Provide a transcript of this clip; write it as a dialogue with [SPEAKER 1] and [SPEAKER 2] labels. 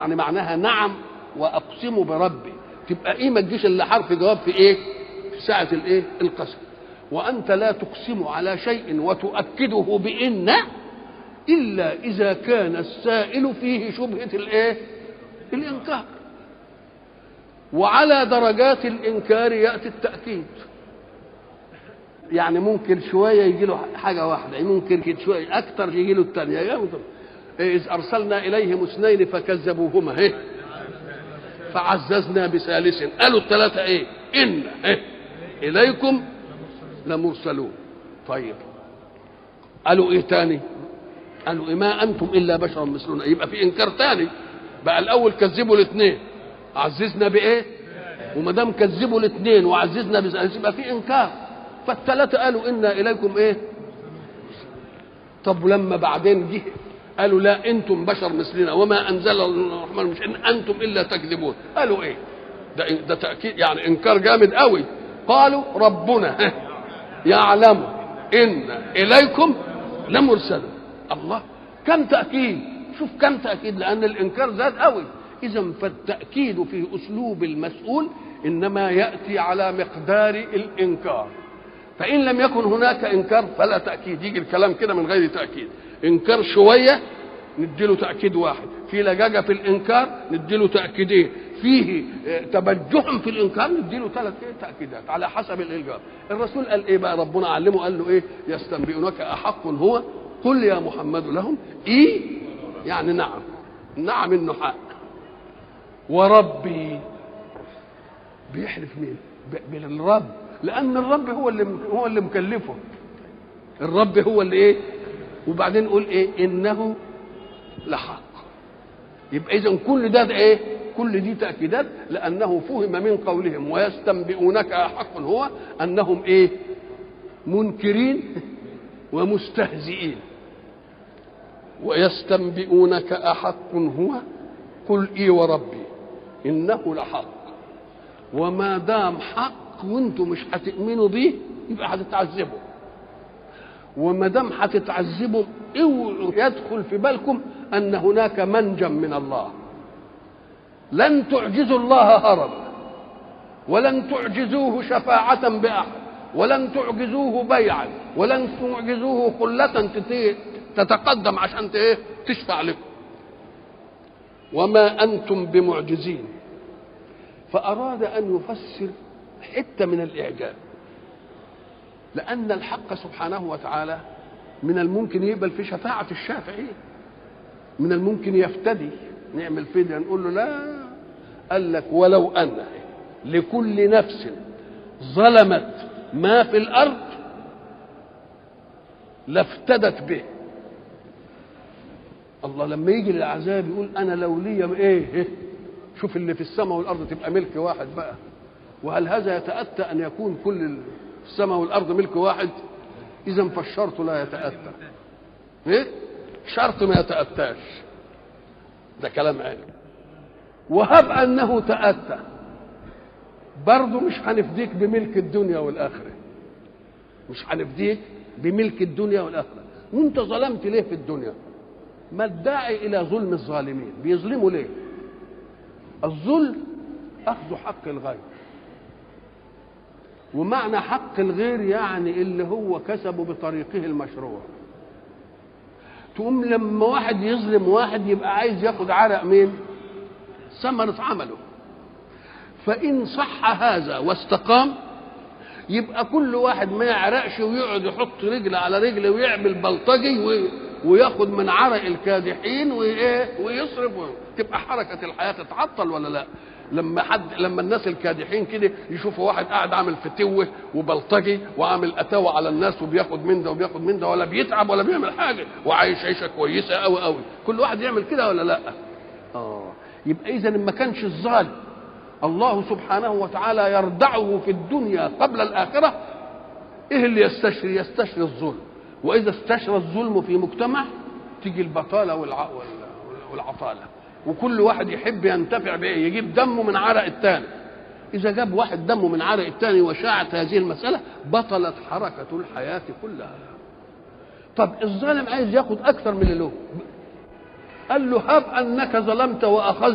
[SPEAKER 1] يعني معناها نعم واقسم بربي تبقى ايه ما تجيش الا حرف جواب في ايه في ساعه الايه القسم وانت لا تقسم على شيء وتؤكده بان الا اذا كان السائل فيه شبهه الايه الانكار وعلى درجات الانكار ياتي التاكيد يعني ممكن شويه يجي له حاجه واحده ممكن شويه اكتر يجي له الثانيه إذ أرسلنا إليهم اثنين فكذبوهما إيه؟ فعززنا بثالث قالوا الثلاثة إيه؟ إن إيه؟ إليكم لمرسلون طيب قالوا إيه تاني؟ قالوا إيه ما أنتم إلا بشر مثلنا يبقى في إنكار تاني بقى الأول كذبوا الاثنين عززنا بإيه؟ وما دام كذبوا الاثنين وعززنا بثالث يبقى في إنكار فالثلاثة قالوا إنا إليكم إيه؟ طب لما بعدين جه قالوا لا انتم بشر مثلنا وما انزل الرحمن مش ان انتم الا تكذبون قالوا ايه ده ده تاكيد يعني انكار جامد قوي قالوا ربنا يعلم ان اليكم لمرسلون الله كم تاكيد شوف كم تاكيد لان الانكار زاد قوي اذا فالتاكيد في اسلوب المسؤول انما ياتي على مقدار الانكار فان لم يكن هناك انكار فلا تاكيد يجي الكلام كده من غير تاكيد انكار شويه نديله تاكيد واحد في لجاجه في الانكار نديله تاكيدين فيه تبجح في الانكار نديله ثلاث تاكيدات على حسب الالجار الرسول قال ايه بقى ربنا علمه قال له ايه يستنبئونك احق هو قل يا محمد لهم ايه يعني نعم نعم انه حق وربي بيحلف مين بالرب لان الرب هو اللي هو اللي مكلفه الرب هو اللي ايه وبعدين نقول ايه انه لحق يبقى اذا كل ده, ده ايه كل دي تاكيدات لانه فهم من قولهم ويستنبئونك احق هو انهم ايه منكرين ومستهزئين ويستنبئونك احق هو قل اي وربي انه لحق وما دام حق وانتم مش هتؤمنوا بيه يبقى هتتعذبوا وما دام هتتعذبوا اوعوا يدخل في بالكم ان هناك منجا من الله لن تعجزوا الله هربا ولن تعجزوه شفاعة بأحد ولن تعجزوه بيعا ولن تعجزوه خلة تتقدم عشان تشفع لكم وما أنتم بمعجزين فأراد أن يفسر حتة من الإعجاب لأن الحق سبحانه وتعالى من الممكن يقبل في شفاعة الشافعين من الممكن يفتدي نعمل فدية نقول له لا قال لك ولو أن لكل نفس ظلمت ما في الأرض لافتدت به الله لما يجي للعذاب يقول أنا لو لي إيه شوف اللي في السماء والأرض تبقى ملك واحد بقى وهل هذا يتأتى أن يكون كل السماء والارض ملك واحد اذا فالشرط لا يتاتى ايه شرط ما يتاتاش ده كلام علم وهب انه تاتى برضه مش هنفديك بملك الدنيا والاخره مش هنفديك بملك الدنيا والاخره وانت ظلمت ليه في الدنيا ما الداعي الى ظلم الظالمين بيظلموا ليه الظلم اخذ حق الغير ومعنى حق الغير يعني اللي هو كسبه بطريقه المشروع تقوم لما واحد يظلم واحد يبقى عايز ياخد عرق مين ثمرة عمله فإن صح هذا واستقام يبقى كل واحد ما يعرقش ويقعد يحط رجل على رجل ويعمل بلطجي وياخد من عرق الكادحين وايه ويصرف تبقى حركة الحياة تتعطل ولا لا؟ لما حد لما الناس الكادحين كده يشوفوا واحد قاعد عامل فتوه وبلطجي وعامل اتاوه على الناس وبياخد من ده وبياخد من ده ولا بيتعب ولا بيعمل حاجه وعايش عيشه كويسه قوي قوي كل واحد يعمل كده ولا لا اه يبقى اذا ما كانش الظالم الله سبحانه وتعالى يردعه في الدنيا قبل الاخره ايه اللي يستشري يستشري الظلم واذا استشرى الظلم في مجتمع تيجي البطاله والع... والعطاله وكل واحد يحب ينتفع بايه يجيب دمه من عرق الثاني اذا جاب واحد دمه من عرق الثاني وشاعت هذه المساله بطلت حركه الحياه كلها طب الظالم عايز ياخد اكثر من اللي له قال له هب انك ظلمت واخذت